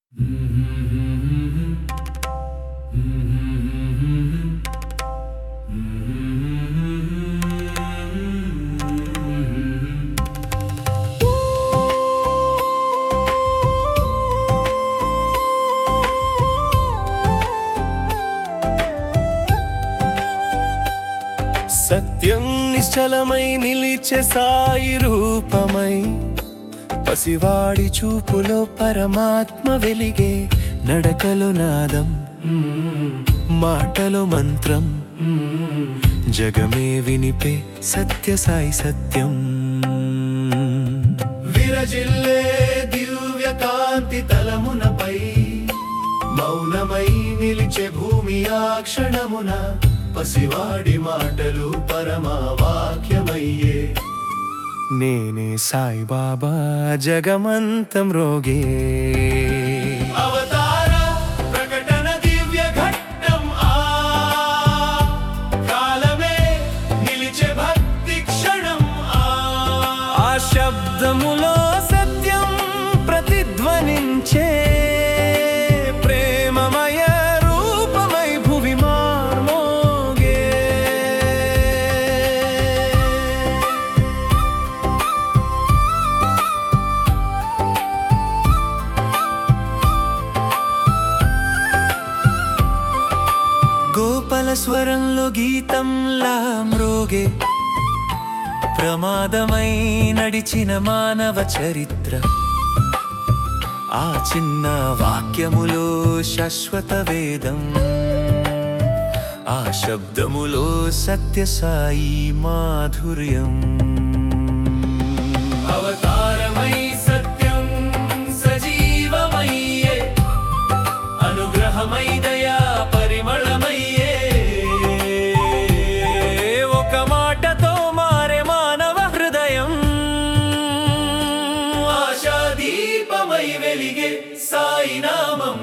సత్యం నిశ్చలమై నిలిచే సాయి రూపమై పసివాడి చూపులో పరమాత్మ వెలిగే నడకలో నాదం మాటలో మంత్రం జగమే వినిపే సత్య సాయి సత్యం విరజిల్లే దివ్య కాంతి తలమునపై మౌనమై నిలిచే భూమి ఆ క్షణమున పసివాడి మాటలు పరమా వాక్యమయ్యే నేనే సాయిబాబా జగమంతం రోగే అవతార ప్రకటన దివ్య ఘట్టం ఆ కాలమే నిలిచే భక్తి క్షణం ఆ ఆ శబ్దములో సత్యం ప్రతిధ్వనించే ప్రేమమయ రూపమై భువి మార్మోగే గోపల స్వరంలో గీతంలా మ్రోగే ప్రమాదమై నడిచిన మానవ చరిత్ర ఆ చిన్న వాక్యములో శాశ్వత వేదం ఆ శబ్దములో సత్య సాయి మాధుర్యం అవతారమై సత్యం సజీవమయ్యే అనుగ్రహమై దయా పరిమళమయ్యే ఒక మాటతో మారే మానవ హృదయం ఆశాదీపమై వెలిగే సాయి నామం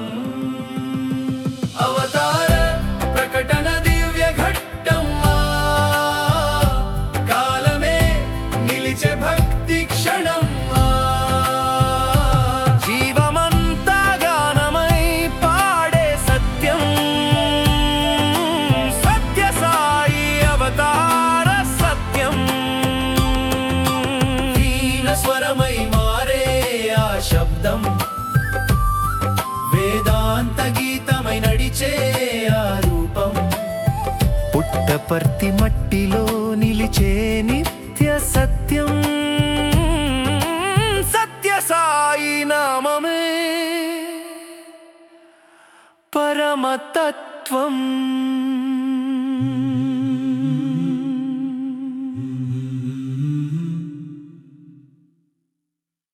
అవతార ప్రకటన దివ్య ఘట్టం ఆ కాలమే నిలిచే భక్తి క్షణం ఆ జీవమంతా గానమై పాడే సత్యం సత్య సాయి అవతార సత్యం హీన స్వరమై మారే ఆ శబ్దం వేదాంత గీతమై నడిచే ఆ రూపం పుట్టపర్తి మట్టిలో నిలిచే నిత్య సత్యం సత్య సాయి నామమే పరమతత్వం